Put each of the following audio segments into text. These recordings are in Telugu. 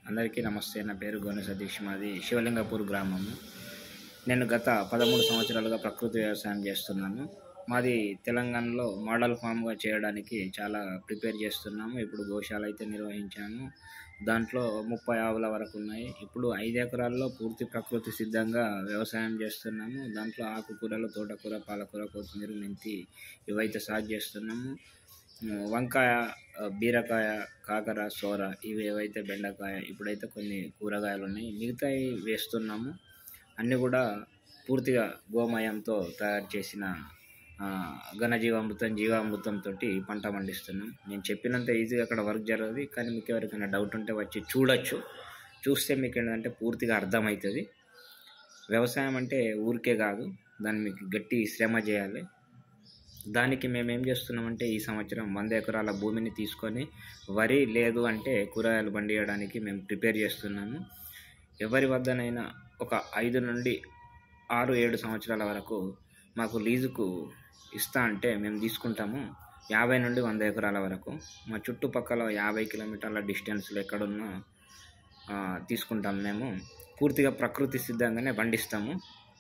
అందరికీ నమస్తే నా పేరు గోనె సతీష్ మాది శివలింగపూర్ గ్రామము నేను గత పదమూడు సంవత్సరాలుగా ప్రకృతి వ్యవసాయం చేస్తున్నాను మాది తెలంగాణలో మోడల్ ఫామ్గా చేయడానికి చాలా ప్రిపేర్ చేస్తున్నాము ఇప్పుడు గోశాల అయితే నిర్వహించాము దాంట్లో ముప్పై ఆవుల వరకు ఉన్నాయి ఇప్పుడు ఐదు ఎకరాల్లో పూర్తి ప్రకృతి సిద్ధంగా వ్యవసాయం చేస్తున్నాము దాంట్లో ఆకుకూరలు తోటకూర పాలకూర కొత్తిమీర మెంతి ఇవైతే సాగు చేస్తున్నాము వంకాయ ఆ, బీరకాయ కాకర సోర ఇవి ఏవైతే బెండకాయ ఇప్పుడైతే కొన్ని కూరగాయలు ఉన్నాయి మిగతాయి వేస్తున్నాము అన్నీ కూడా పూర్తిగా గోమయంతో తయారు చేసిన ఆ, ఘనజీవామృతం జీవామృతం తోటి పంట పండిస్తున్నాం నేను చెప్పినంత ఈజీగా అక్కడ వర్క్ జరగదు కానీ మీకు ఎవరికైనా డౌట్ ఉంటే వచ్చి చూడొచ్చు చూస్తే మీకు ఏంటంటే పూర్తిగా అర్థమవుతుంది వ్యవసాయం అంటే ఊరికే కాదు దాన్ని మీకు గట్టి శ్రమ చేయాలి దానికి మేము ఏం చేస్తున్నామంటే ఈ సంవత్సరం వంద ఎకరాల భూమిని తీసుకొని వరి లేదు అంటే కూరగాయలు పండియడానికి మేము ప్రిపేర్ చేస్తున్నాము ఎవరి వద్దనైనా ఒక ఐదు నుండి ఆరు ఏడు సంవత్సరాల వరకు మాకు లీజుకు ఇస్తా అంటే మేము తీసుకుంటాము యాభై నుండి వంద ఎకరాల వరకు మా చుట్టుపక్కల యాభై కిలోమీటర్ల డిస్టెన్స్లో ఎక్కడున్నా ఆ, తీసుకుంటాం మేము పూర్తిగా ప్రకృతి సిద్ధంగానే పండిస్తాము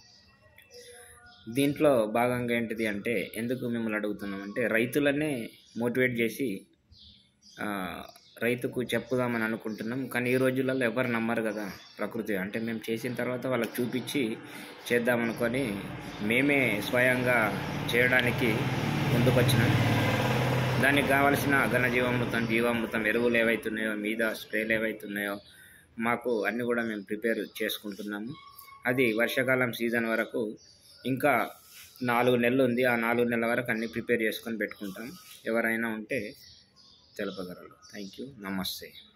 దీంట్లో భాగంగా ఏంటిది అంటే ఎందుకు మిమ్మల్ని అడుగుతున్నాం అంటే రైతులనే మోటివేట్ చేసి ఆ, రైతుకు చెప్పుదామని అనుకుంటున్నాం కానీ ఈ రోజులలో ఎవరు నమ్మరు కదా ప్రకృతి అంటే మేము చేసిన తర్వాత వాళ్ళకి చూపించి చేద్దామనుకొని మేమే స్వయంగా చేయడానికి ముందుకొచ్చినాం దానికి కావాల్సిన ఘనజీవామృతం జీవామృతం ఎరువులు ఏవైతున్నాయో మీద స్ప్రేలు ఏవైతున్నాయో మాకు అన్నీ కూడా మేము ప్రిపేర్ చేసుకుంటున్నాము అది వర్షాకాలం సీజన్ వరకు ఇంకా నాలుగు నెలలు ఉంది ఆ నాలుగు నెలల వరకు అన్నీ ప్రిపేర్ చేసుకొని పెట్టుకుంటాం ఎవరైనా ఉంటే తెలపగలరు థ్యాంక్ యూ నమస్తే